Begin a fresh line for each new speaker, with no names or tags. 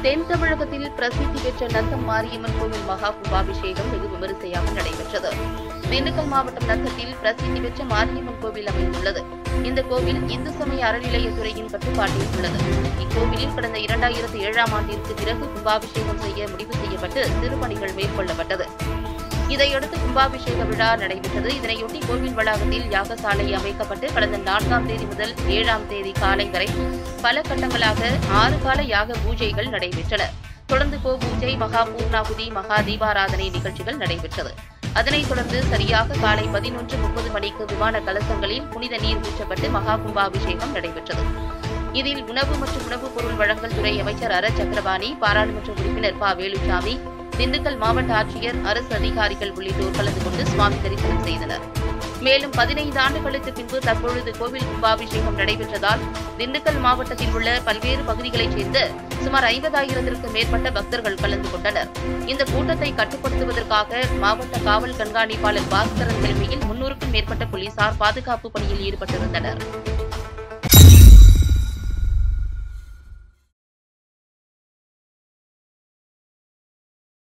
தென் தமிழகத்தில் பிரசித்தி பெற்ற நத்தம் மாரியம்மன் கோவில் மகா கும்பாபிஷேகம் வெகு விமரிசையாக நடைபெற்றது திண்டுக்கல் மாவட்டம் நத்தத்தில் பிரசித்தி பெற்ற மாரியம்மன் கோவில் அமைந்துள்ளது இந்த கோவில் இந்து சமய அறநிலையத்துறையின் கட்டுப்பாட்டில் உள்ளது இக்கோவிலில் கடந்த இரண்டாயிரத்தி ஏழாம் ஆண்டிற்கு பிறகு கும்பாபிஷேகம் செய்ய முடிவு செய்யப்பட்டு திருப்பணிகள் மேற்கொள்ளப்பட்டது இதையடுத்து கும்பாபிஷேக விழா நடைபெற்றது இதனையொட்டி கோவில் வளாகத்தில் யாகசாலை அமைக்கப்பட்டு கடந்த நான்காம் தேதி முதல் ஏழாம் தேதி காலை வரை பல கட்டங்களாக ஆறு கால யாக பூஜைகள் நடைபெற்றன தொடர்ந்து கோ பூஜை மகா பூர்ணாகுதி மகா தீபாராதனை நிகழ்ச்சிகள் நடைபெற்றது அதனைத் தொடர்ந்து சரியாக காலை பதினொன்று முப்பது மணிக்கு விமான கலசங்களில் புனித நீர் ஊற்றப்பட்டு மகா கும்பாபிஷேகம் நடைபெற்றது இதில் உணவு மற்றும் உணவுப் பொருள் வழங்கல் துறை அமைச்சர் அர சக்கரபாணி பாராளுமன்ற உறுப்பினர் ப வேலுசாமி திண்டுக்கல் மாவட்ட ஆட்சியர் அரசு அதிகாரிகள் உள்ளிட்டோர் கலந்து கொண்டு சுவாமி தரிசனம் செய்தனர் மேலும் பதினைந்து ஆண்டுகளுக்கு பின்பு தற்பொழுது கோவில் கும்பாபிஷேகம் நடைபெற்றதால் திண்டுக்கல் மாவட்டத்தில் உள்ள பல்வேறு பகுதிகளைச் சேர்ந்த சுமார் ஐம்பதாயிரத்திற்கும் மேற்பட்ட பக்தர்கள் கலந்து கொண்டனர் இந்த கூட்டத்தை கட்டுப்படுத்துவதற்காக மாவட்ட காவல் கண்காணிப்பாளர் பாஸ்கரன் தலைமையில் முன்னூறுக்கும் மேற்பட்ட போலீசார் பாதுகாப்பு பணியில் ஈடுபட்டிருந்தனர்